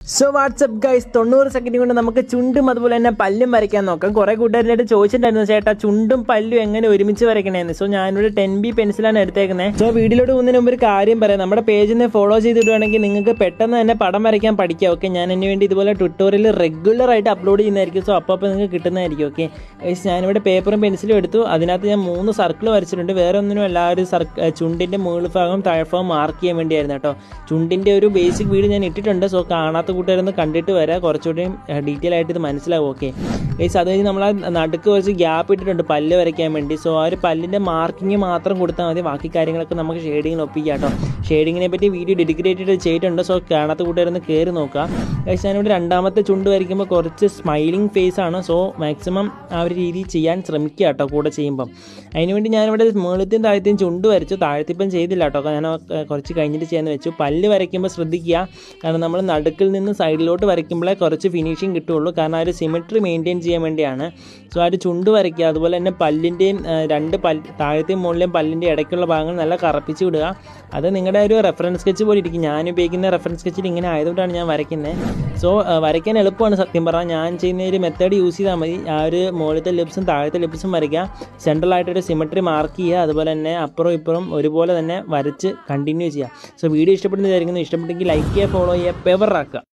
so WhatsApp guys തൊണ്ണൂറ് second കൊണ്ട് നമുക്ക് ചുണ്ടും അതുപോലെ തന്നെ പല്ലും വരയ്ക്കാൻ നോക്കാം കുറെ കൂട്ടുകാരുടെ ചോദിച്ചിട്ടുണ്ടായിരുന്നു ചേട്ടാ ചുണ്ടും പല്ലും എങ്ങനെ ഒരുമിച്ച് വരയ്ക്കണേന്ന് സോ ഞാനൊരു ടെൻ ബി പെൻസിലാണ് എടുത്തേക്കുന്നത് സോ വീഡിയോയിലോട്ട് പോകുന്നതിന് മുമ്പ് ഒരു കാര്യം പറയാം നമ്മുടെ പേജിൽ നിന്ന് ഫോളോ ചെയ്തിടുവാണെങ്കിൽ നിങ്ങൾക്ക് പെട്ടെന്ന് തന്നെ പടം വരയ്ക്കാൻ പഠിക്കാം ഓക്കെ ഞാൻ അതിന് വേണ്ടി ഇതുപോലെ ട്വിറ്റോറിയൽ റെഗുലർ ആയിട്ട് അപ്ലോഡ് ചെയ്യുന്നതായിരിക്കും സോ അപ്പോൾ അപ്പോൾ നിങ്ങൾക്ക് കിട്ടുന്നതായിരിക്കും ഓക്കെ ഗൈസ് ഞാനിവിടെ പേപ്പറും പെൻസിലും എടുത്തു അതിനകത്ത് ഞാൻ മൂന്ന് സർക്കിൾ വരച്ചിട്ടുണ്ട് വേറെ ഒന്നിനും എല്ലാ ഒരു സർക്കിൾ ചുണ്ടിൻ്റെ മുകൾ ഭാഗം താഴ്ഭാഗം മാർക്ക് ചെയ്യാൻ വേണ്ടിയായിരുന്നു കേട്ടോ ചുണ്ടിൻ്റെ ഒരു ബേസിക് വീഡിയോ ഞാൻ ഇട്ടിട്ടുണ്ട് സോ കാണാത്ത കൂട്ടുകാരൊന്ന് കണ്ടിട്ട് വരാം കുറച്ചുകൂടി ഡീറ്റെയിൽ ആയിട്ട് ഇത് മനസ്സിലാവും ഓക്കെ ഗൈസ് അത് കഴിഞ്ഞ് നമ്മൾ ആ നടുക്ക് കുറച്ച് ഗ്യാപ്പ് ഇട്ടിട്ടുണ്ട് പല്ല് വരയ്ക്കാൻ വേണ്ടി സോ ആ ഒരു പല്ലിൻ്റെ മാർക്കിങ് മാത്രം കൊടുത്താൽ മതി ബാക്കി കാര്യങ്ങളൊക്കെ നമുക്ക് ഷെയ്ഡിങ്ങിൽ ഒപ്പിക്കാം കേട്ടോ ഷെയ്ഡിങ്ങിനെ പറ്റി വീഡിയോ ഡെഡിക്കേറ്റഡ് ചെയ്തിട്ടുണ്ട് സോ കാണാത്ത കൂട്ടുകാരൊന്ന് കയറി നോക്കാം ഗൈസ് ഞാനിവിടെ രണ്ടാമത്തെ ചുണ്ട് വരയ്ക്കുമ്പോൾ കുറച്ച് സ്മൈലിംഗ് ഫേസ് ആണ് സോ മാക്സിമം ആ ഒരു രീതിയിൽ ചെയ്യാൻ ശ്രമിക്കുക കേട്ടോ കൂടെ ചെയ്യുമ്പം അതിനുവേണ്ടി ഞാനിവിടെ മുകളിലത്തെയും താഴത്തെയും ചുണ്ട് വരച്ചു താഴത്തിപ്പം ചെയ്തില്ല കേട്ടോ ഞാൻ ആ, കുറച്ച് കഴിഞ്ഞിട്ട് ചെയ്യാന്ന് വെച്ചു പല്ല് വരയ്ക്കുമ്പോൾ ശ്രദ്ധിക്കുക കാരണം നമ്മൾ നടുക്കിൽ നിന്ന് സൈഡിലോട്ട് വരയ്ക്കുമ്പോഴേ കുറച്ച് ഫിനിഷിങ് കിട്ടുള്ളൂ കാരണം ആ ഒരു സിമെട്രി മെയിൻറ്റെയിൻ ചെയ്യാൻ വേണ്ടിയാണ് സോ ആ ഒരു ചുണ്ട് വരയ്ക്കുക അതുപോലെ തന്നെ പല്ലിൻ്റെയും ആ, രണ്ട് പല്ല് താഴത്തെയും മുകളിലെയും പല്ലിൻ്റെ ഇടയ്ക്കുള്ള ഭാഗങ്ങൾ നല്ല കറപ്പിച്ച് വിടുക അത് നിങ്ങളുടെ ഒരു റെഫറൻസ് സ്കെച്ച് പോലെ ഇരിക്കും ഞാൻ ഉപയോഗിക്കുന്ന റെഫറൻസ് സ്കെച്ചിൽ ഇങ്ങനെ ആയതുകൊണ്ടാണ് ഞാൻ വരയ്ക്കുന്നത് സോ വരയ്ക്കാൻ എളുപ്പമാണ് സത്യം പറഞ്ഞാൽ ഞാൻ ചെയ്യുന്ന ഒരു മെത്തേഡ് യൂസ് ചെയ്താൽ മതി ആ ഒരു മുകളിലത്തെ ലിപ്സും താഴത്തെ ലിപ്സും വരയ്ക്കുക സെൻട്രലായിട്ടൊരു സിമെട്രി മാർക്ക് ചെയ്യുക അതുപോലെ തന്നെ അപ്പുറം ഇപ്പുറം ഒരുപോലെ തന്നെ വരച്ച് കണ്ടിന്യൂ ചെയ്യുക സോ വീഡിയോ ഇഷ്ടപ്പെടുന്ന വിചാരിക്കുന്നു ഇഷ്ടപ്പെട്ടെങ്കിൽ ലൈക്ക് ചെയ്യുക ഫോളോ ചെയ്യുക പെവറാക്കുക